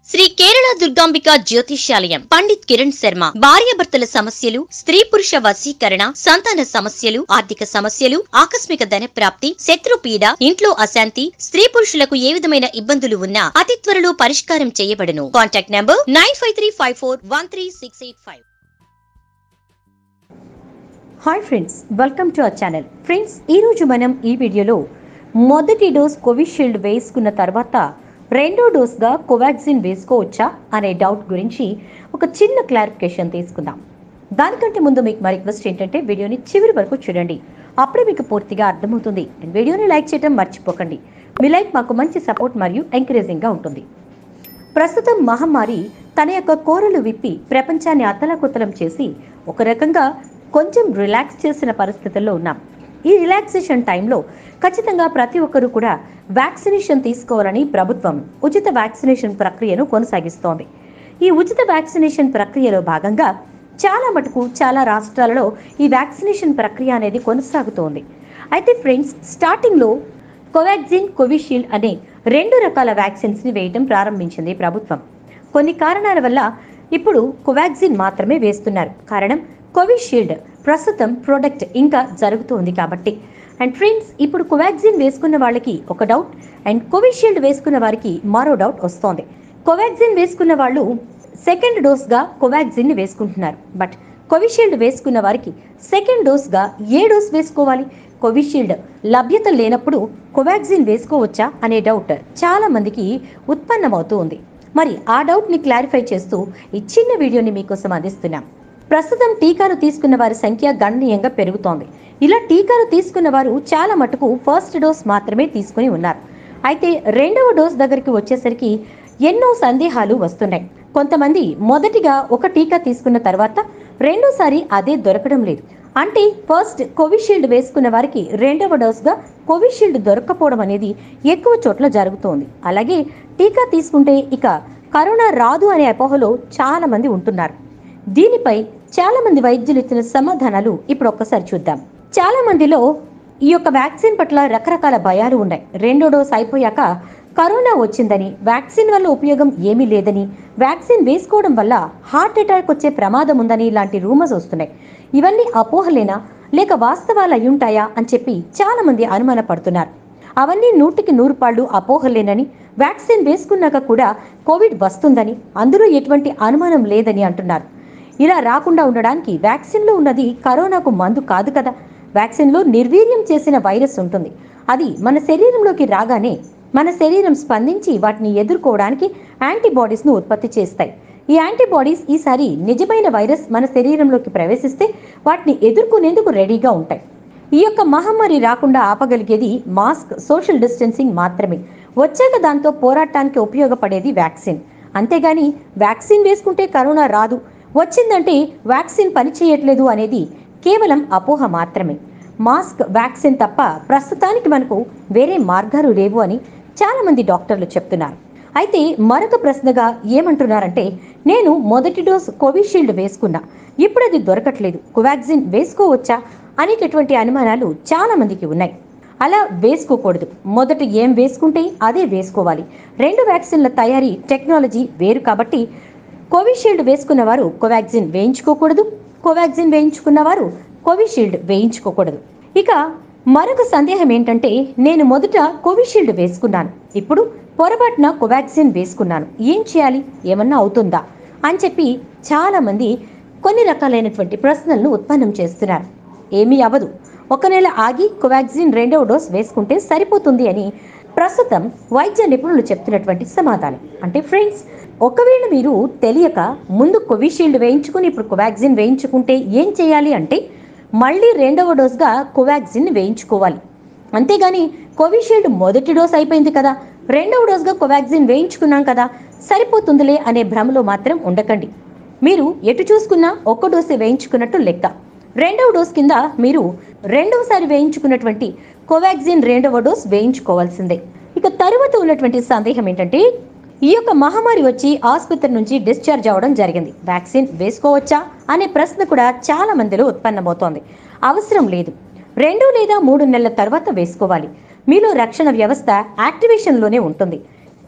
శ్రీ కేరళ దుర్గాంబిక జ్యోతిష్యాలయం పండిత్ కిరణ్ శర్మ భార్యాభర్తల సమస్యలు స్త్రీ పురుష వశీకరణ సంతాన సమస్యలు ఆర్థిక సమస్యలు ఆకస్మిక ధన ప్రాప్తి శత్రుపీడ ఇంట్లో అశాంతి స్త్రీ పురుషులకు ఏ విధమైన ఇబ్బందులు ఉన్నా అతి త్వరలో పరిష్కారం చేయబడును contact number nine five three five four one three six eight five hi friends welcome to our channel friends ఈరోజు మనం ఈ వీడియోలో మొదటి డోస్ కోవిషీల్డ్ వేసుకున్న తర్వాత రెండో డోస్గా కోవాక్సిన్ వేసుకోవచ్చా అనే డౌట్ గురించి ఒక చిన్న క్లారిఫికేషన్ తీసుకుందాం దానికంటే ముందు మీకు మా రిక్వెస్ట్ ఏంటంటే వీడియోని చివరి వరకు చూడండి అప్పుడే మీకు పూర్తిగా అర్థమవుతుంది అండ్ వీడియోని లైక్ చేయడం మర్చిపోకండి మీ లైక్ మాకు మంచి సపోర్ట్ మరియు ఎంకరేజింగ్గా ఉంటుంది ప్రస్తుతం మహమ్మారి తన యొక్క కోరలు విప్పి ప్రపంచాన్ని అతలకుతలం చేసి ఒక రకంగా కొంచెం రిలాక్స్ చేసిన పరిస్థితుల్లో ఉన్నాం ఈ రిలాక్సేషన్ టైంలో ఖచ్చితంగా ప్రతి ఒక్కరూ కూడా వ్యాక్సినేషన్ తీసుకోవాలని ప్రభుత్వం ఉచిత వ్యాక్సినేషన్ ప్రక్రియను కొనసాగిస్తోంది ఈ ఉచిత వ్యాక్సినేషన్ ప్రక్రియలో భాగంగా చాలా మటుకు చాలా రాష్ట్రాలలో ఈ వ్యాక్సినేషన్ ప్రక్రియ అనేది కొనసాగుతోంది అయితే ఫ్రెండ్స్ స్టార్టింగ్లో కోవాక్సిన్ కోవిషీల్డ్ అనే రెండు రకాల వ్యాక్సిన్స్ని వేయడం ప్రారంభించింది ప్రభుత్వం కొన్ని కారణాల వల్ల ఇప్పుడు కోవాక్సిన్ మాత్రమే వేస్తున్నారు కారణం కోవిషీల్డ్ ప్రస్తుతం ప్రోడక్ట్ ఇంకా జరుగుతోంది కాబట్టి అండ్ ఫ్రెండ్స్ ఇప్పుడు కోవాక్సిన్ వేసుకున్న వాళ్ళకి ఒక డౌట్ అండ్ కోవిషీల్డ్ వేసుకున్న వారికి మరో డౌట్ వస్తోంది కోవాక్సిన్ వేసుకున్న వాళ్ళు సెకండ్ డోస్గా కోవాక్సిన్ని వేసుకుంటున్నారు బట్ కోవిషీల్డ్ వేసుకున్న వారికి సెకండ్ డోస్గా ఏ డోస్ వేసుకోవాలి కోవిషీల్డ్ లభ్యత లేనప్పుడు కోవాక్సిన్ వేసుకోవచ్చా అనే డౌట్ చాలా మందికి ఉత్పన్నమవుతూ ఉంది మరి ఆ డౌట్ని క్లారిఫై చేస్తూ ఈ చిన్న వీడియోని మీకోసం అందిస్తున్నాం ప్రస్తుతం టీకాలు తీసుకున్న వారి సంఖ్య గణనీయంగా పెరుగుతోంది ఇలా టీకాలు తీసుకున్న వారు చాలా మటుకు ఫస్ట్ డోస్ మాత్రమే తీసుకుని ఉన్నారు అయితే రెండవ డోస్ దగ్గరికి వచ్చేసరికి ఎన్నో సందేహాలు వస్తున్నాయి కొంతమంది మొదటిగా ఒక టీకా తీసుకున్న తర్వాత రెండోసారి అదే దొరకడం లేదు అంటే ఫస్ట్ కోవిషీల్డ్ వేసుకున్న వారికి రెండవ డోస్గా కోవిషీల్డ్ దొరక్కపోవడం అనేది ఎక్కువ చోట్ల జరుగుతోంది అలాగే టీకా తీసుకుంటే ఇక కరోనా రాదు అనే అపోహలో చాలా మంది ఉంటున్నారు దీనిపై చాలా మంది వైద్యులు ఇచ్చిన సమాధానాలు ఇప్పుడు ఒక్కసారి చూద్దాం చాలా మందిలో ఈ యొక్క వ్యాక్సిన్ పట్ల రకరకాల భయాలు ఉన్నాయి రెండో డోస్ అయిపోయాక కరోనా వచ్చిందని వ్యాక్సిన్ వల్ల ఉపయోగం ఏమీ లేదని వ్యాక్సిన్ వేసుకోవడం వల్ల హార్ట్ అటాక్ వచ్చే ప్రమాదం ఉందని ఇలాంటి రూమర్స్ వస్తున్నాయి ఇవన్నీ అపోహలేనా లేక వాస్తవాలు అయ్యుంటాయా అని చెప్పి చాలా మంది అనుమానపడుతున్నారు అవన్నీ నూటికి నూరు పాళ్ళు అపోహలేనని వ్యాక్సిన్ వేసుకున్నాక కూడా కోవిడ్ వస్తుందని అందులో ఎటువంటి అనుమానం లేదని అంటున్నారు ఇలా రాకుండా ఉండడానికి వ్యాక్సిన్లో ఉన్నది కరోనాకు మందు కాదు కదా వ్యాక్సిన్లో నిర్వీర్యం చేసిన వైరస్ ఉంటుంది అది మన శరీరంలోకి రాగానే మన శరీరం స్పందించి వాటిని ఎదుర్కోవడానికి యాంటీబాడీస్ను ఉత్పత్తి చేస్తాయి ఈ యాంటీబాడీస్ ఈసారి నిజమైన వైరస్ మన శరీరంలోకి ప్రవేశిస్తే వాటిని ఎదుర్కొనేందుకు రెడీగా ఉంటాయి ఈ యొక్క మహమ్మారి రాకుండా ఆపగలిగేది మాస్క్ సోషల్ డిస్టెన్సింగ్ మాత్రమే వచ్చాక దాంతో పోరాటానికి ఉపయోగపడేది వ్యాక్సిన్ అంతేగాని వ్యాక్సిన్ వేసుకుంటే కరోనా రాదు వచ్చిందంటే వ్యాక్సిన్ పనిచేయట్లేదు అనేది కేవలం అపోహ మాత్రమే మాస్క్ వ్యాక్సిన్ తప్ప ప్రస్తుతానికి మనకు వేరే మార్గాలు లేవు అని చాలామంది డాక్టర్లు చెప్తున్నారు అయితే మరొక ప్రశ్నగా ఏమంటున్నారంటే నేను మొదటి డోస్ కోవిషీల్డ్ వేసుకున్నా ఇప్పుడు అది దొరకట్లేదు కోవాక్సిన్ వేసుకోవచ్చా అనేటటువంటి అనుమానాలు చాలా మందికి ఉన్నాయి అలా వేసుకోకూడదు మొదట ఏం వేసుకుంటే అదే వేసుకోవాలి రెండు వ్యాక్సిన్ల తయారీ టెక్నాలజీ వేరు కాబట్టి కోవిషీల్డ్ వేసుకున్న వారు కోవాక్సిన్ వేయించుకోకూడదు కోవాక్సిన్ వేయించుకున్న వారు కోవిషీల్డ్ వేయించుకోకూడదు ఇక మరొక సందేహం ఏంటంటే నేను మొదట కోవిషీల్డ్ వేసుకున్నాను ఇప్పుడు పొరపాటున కోవాక్సిన్ వేసుకున్నాను ఏం చేయాలి ఏమన్నా అవుతుందా అని చెప్పి చాలామంది కొన్ని రకాలైనటువంటి ప్రశ్నలను ఉత్పన్నం చేస్తున్నారు ఏమీ అవ్వదు ఒక నెల ఆగి కోవాక్సిన్ రెండవ డోస్ వేసుకుంటే సరిపోతుంది అని ప్రస్తుతం వైద్య నిపుణులు చెప్తున్నటువంటి సమాధానం అంటే ఫ్రెండ్స్ ఒకవేళ మీరు తెలియక ముందు కోవిషీల్డ్ వేయించుకుని ఇప్పుడు కోవాక్సిన్ వేయించుకుంటే ఏం చేయాలి అంటే మళ్ళీ రెండవ డోస్గా కోవాక్సిన్ వేయించుకోవాలి అంతేగాని కోవిషీల్డ్ మొదటి డోస్ అయిపోయింది కదా రెండవ డోస్గా కోవాక్సిన్ వేయించుకున్నాం కదా సరిపోతుందిలే అనే భ్రమలో మాత్రం ఉండకండి మీరు ఎటు చూసుకున్నా ఒక్క డోసే వేయించుకున్నట్టు లెక్క రెండవ డోస్ కింద మీరు రెండవసారి వేయించుకున్నటువంటి కోవాక్సిన్ రెండవ డోస్ వేయించుకోవాల్సిందే ఇక తరువాత ఉన్నటువంటి సందేహం ఏంటంటే ఈ యొక్క మహమ్మారి వచ్చి ఆసుపత్రి నుంచి డిశ్చార్జ్ అవ్వడం జరిగింది వ్యాక్సిన్ వేసుకోవచ్చా అనే ప్రశ్న కూడా చాలా మందిలో ఉత్పన్నమవుతోంది అవసరం లేదు రెండు లేదా మూడు నెలల తర్వాత వేసుకోవాలి మీలో రక్షణ వ్యవస్థ యాక్టివేషన్లోనే ఉంటుంది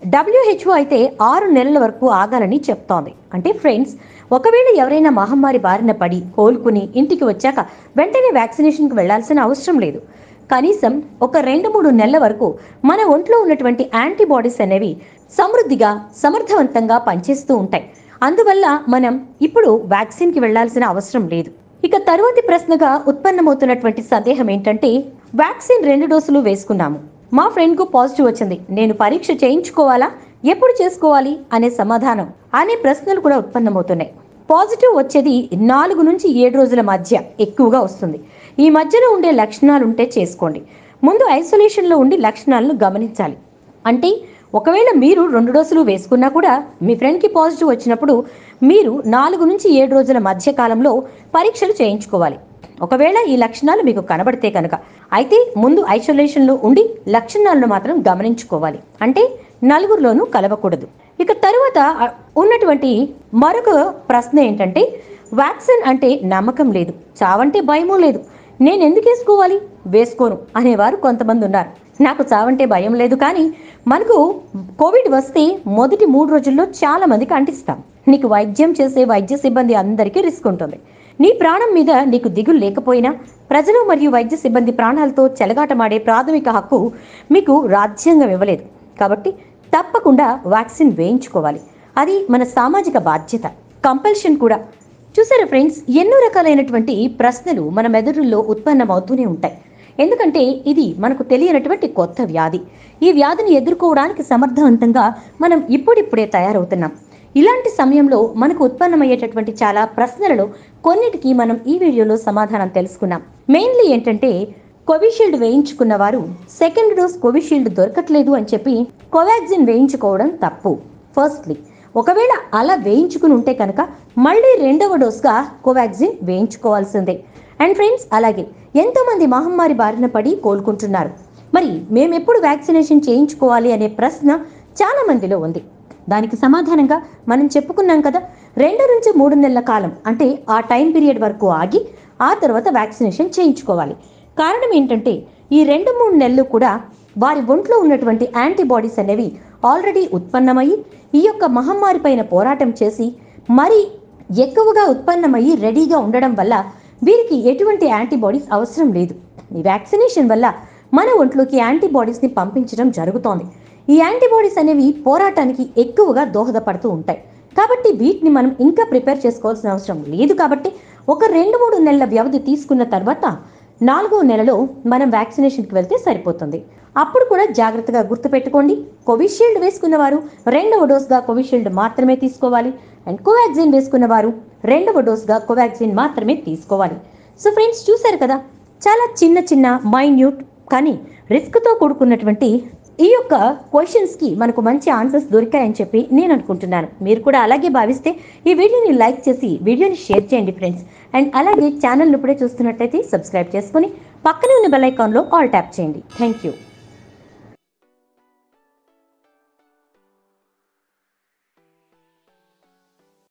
డబ్ల్యూహెచ్ఓ అయితే ఆరు నెలల వరకు ఆగాలని చెప్తోంది అంటే ఫ్రెండ్స్ ఒకవేళ ఎవరైనా మహమ్మారి బారిన పడి కోలుకుని ఇంటికి వచ్చాక వెంటనే వ్యాక్సినేషన్కి వెళ్లాల్సిన అవసరం లేదు కనీసం ఒక రెండు మూడు నెలల వరకు మన ఒంట్లో ఉన్నటువంటి యాంటీబాడీస్ అనేవి సమృద్ధిగా సమర్థవంతంగా పనిచేస్తూ ఉంటాయి అందువల్ల మనం ఇప్పుడు వ్యాక్సిన్కి వెళ్లాల్సిన అవసరం లేదు ఇక తరువాతి ప్రశ్నగా ఉత్పన్నమవుతున్నటువంటి సందేహం ఏంటంటే వ్యాక్సిన్ రెండు డోసులు వేసుకున్నాము మా ఫ్రెండ్కు పాజిటివ్ వచ్చింది నేను పరీక్ష చేయించుకోవాలా ఎప్పుడు చేసుకోవాలి అనే సమాధానం అనే ప్రశ్నలు కూడా ఉత్పన్నమవుతున్నాయి పాజిటివ్ వచ్చేది నాలుగు నుంచి ఏడు రోజుల మధ్య ఎక్కువగా వస్తుంది ఈ మధ్యలో ఉండే లక్షణాలు ఉంటే చేసుకోండి ముందు ఐసోలేషన్లో ఉండి లక్షణాలను గమనించాలి అంటే ఒకవేళ మీరు రెండు డోసులు వేసుకున్నా కూడా మీ ఫ్రెండ్కి పాజిటివ్ వచ్చినప్పుడు మీరు నాలుగు నుంచి ఏడు రోజుల మధ్య కాలంలో పరీక్షలు చేయించుకోవాలి ఒకవేళ ఈ లక్షణాలు మీకు కనబడితే కనుక అయితే ముందు ఐసోలేషన్లో ఉండి లక్షణాలను మాత్రం గమనించుకోవాలి అంటే నలుగురిలోనూ కలవకూడదు ఇక తరువాత అ, ఉన్నటువంటి మరొక ప్రశ్న ఏంటంటే వ్యాక్సిన్ అంటే నమ్మకం లేదు చావంటే భయమూ లేదు నేను ఎందుకు వేసుకోవాలి వేసుకోను అనేవారు కొంతమంది ఉన్నారు నాకు చావంటే భయం లేదు కానీ మనకు కోవిడ్ వస్తే మొదటి మూడు రోజుల్లో చాలా మందికి అంటిస్తాం నీకు వైద్యం చేసే వైద్య సిబ్బంది అందరికీ రిస్క్ ఉంటుంది నీ ప్రాణం మీద నీకు దిగులు లేకపోయినా ప్రజలు మరియు వైద్య సిబ్బంది ప్రాణాలతో చెలగాటమాడే ప్రాథమిక హక్కు మీకు రాజ్యాంగం ఇవ్వలేదు కాబట్టి తప్పకుండా వ్యాక్సిన్ వేయించుకోవాలి అది మన సామాజిక బాధ్యత కంపల్షన్ కూడా చూసారా ఫ్రెండ్స్ ఎన్నో రకాలైనటువంటి ప్రశ్నలు మన మెదడుల్లో ఉత్పన్నమవుతూనే ఉంటాయి ఎందుకంటే ఇది మనకు తెలియనటువంటి కొత్త వ్యాధి ఈ వ్యాధిని ఎదుర్కోవడానికి సమర్థవంతంగా మనం ఇప్పుడిప్పుడే తయారవుతున్నాం ఇలాంటి సమయంలో మనకు ఉత్పన్నమయ్యేటటువంటి చాలా ప్రశ్నలలో కొన్నిటికి మనం ఈ వీడియోలో సమాధానం తెలుసుకున్నాం మెయిన్లీ ఏంటంటే కోవిషీల్డ్ వేయించుకున్న వారు సెకండ్ డోస్ కోవిషీల్డ్ దొరకట్లేదు అని చెప్పి కోవాక్సిన్ వేయించుకోవడం తప్పు ఫస్ట్లీ ఒకవేళ అలా వేయించుకుని ఉంటే కనుక మళ్ళీ రెండవ డోస్గా కోవాక్సిన్ వేయించుకోవాల్సిందే అండ్ ఫ్రెండ్స్ అలాగే ఎంతోమంది మహమ్మారి బారిన పడి కోలుకుంటున్నారు మరి మేము ఎప్పుడు వ్యాక్సినేషన్ చేయించుకోవాలి అనే ప్రశ్న చాలా మందిలో ఉంది దానికి సమాధానంగా మనం చెప్పుకున్నాం కదా రెండు నుంచి మూడు నెలల కాలం అంటే ఆ టైం పీరియడ్ వరకు ఆగి ఆ తర్వాత వ్యాక్సినేషన్ చేయించుకోవాలి కారణం ఏంటంటే ఈ రెండు మూడు నెలలు కూడా వారి ఒంట్లో ఉన్నటువంటి యాంటీబాడీస్ అనేవి ఆల్రెడీ ఉత్పన్నమయ్యి ఈ యొక్క మహమ్మారి పైన పోరాటం చేసి మరి ఎక్కువగా ఉత్పన్నమయ్యి రెడీగా ఉండడం వల్ల వీరికి ఎటువంటి యాంటీబాడీస్ అవసరం లేదు ఈ వ్యాక్సినేషన్ వల్ల మన ఒంట్లోకి యాంటీబాడీస్ని పంపించడం జరుగుతోంది ఈ యాంటీబాడీస్ అనేవి పోరాటానికి ఎక్కువగా దోహదపడుతూ ఉంటాయి కాబట్టి వీటిని మనం ఇంకా ప్రిపేర్ చేసుకోవాల్సిన అవసరం లేదు కాబట్టి ఒక రెండు మూడు నెలల వ్యవధి తీసుకున్న తర్వాత నాలుగో నెలలో మనం వ్యాక్సినేషన్కి వెళ్తే సరిపోతుంది అప్పుడు కూడా జాగ్రత్తగా గుర్తుపెట్టుకోండి కోవిషీల్డ్ వేసుకున్న వారు రెండవ డోస్గా కోవిషీల్డ్ మాత్రమే తీసుకోవాలి అండ్ కోవాక్సిన్ వేసుకున్న వారు రెండవ డోస్గా కోవాక్సిన్ మాత్రమే తీసుకోవాలి సో ఫ్రెండ్స్ చూశారు కదా చాలా చిన్న చిన్న మైన్యూట్ కానీ రిస్క్తో కూడుకున్నటువంటి ఈ యొక్క క్వశ్చన్స్కి మనకు మంచి ఆన్సర్స్ దొరికాయని చెప్పి నేను అనుకుంటున్నాను మీరు కూడా అలాగే భావిస్తే ఈ వీడియోని లైక్ చేసి వీడియోని షేర్ చేయండి ఫ్రెండ్స్ అండ్ అలాగే ఛానల్ ఇప్పుడే చూస్తున్నట్లయితే సబ్స్క్రైబ్ చేసుకొని పక్కనే ఉన్న బెల్ ఐకాన్లో ఆల్ ట్యాప్ చేయండి థ్యాంక్ యూ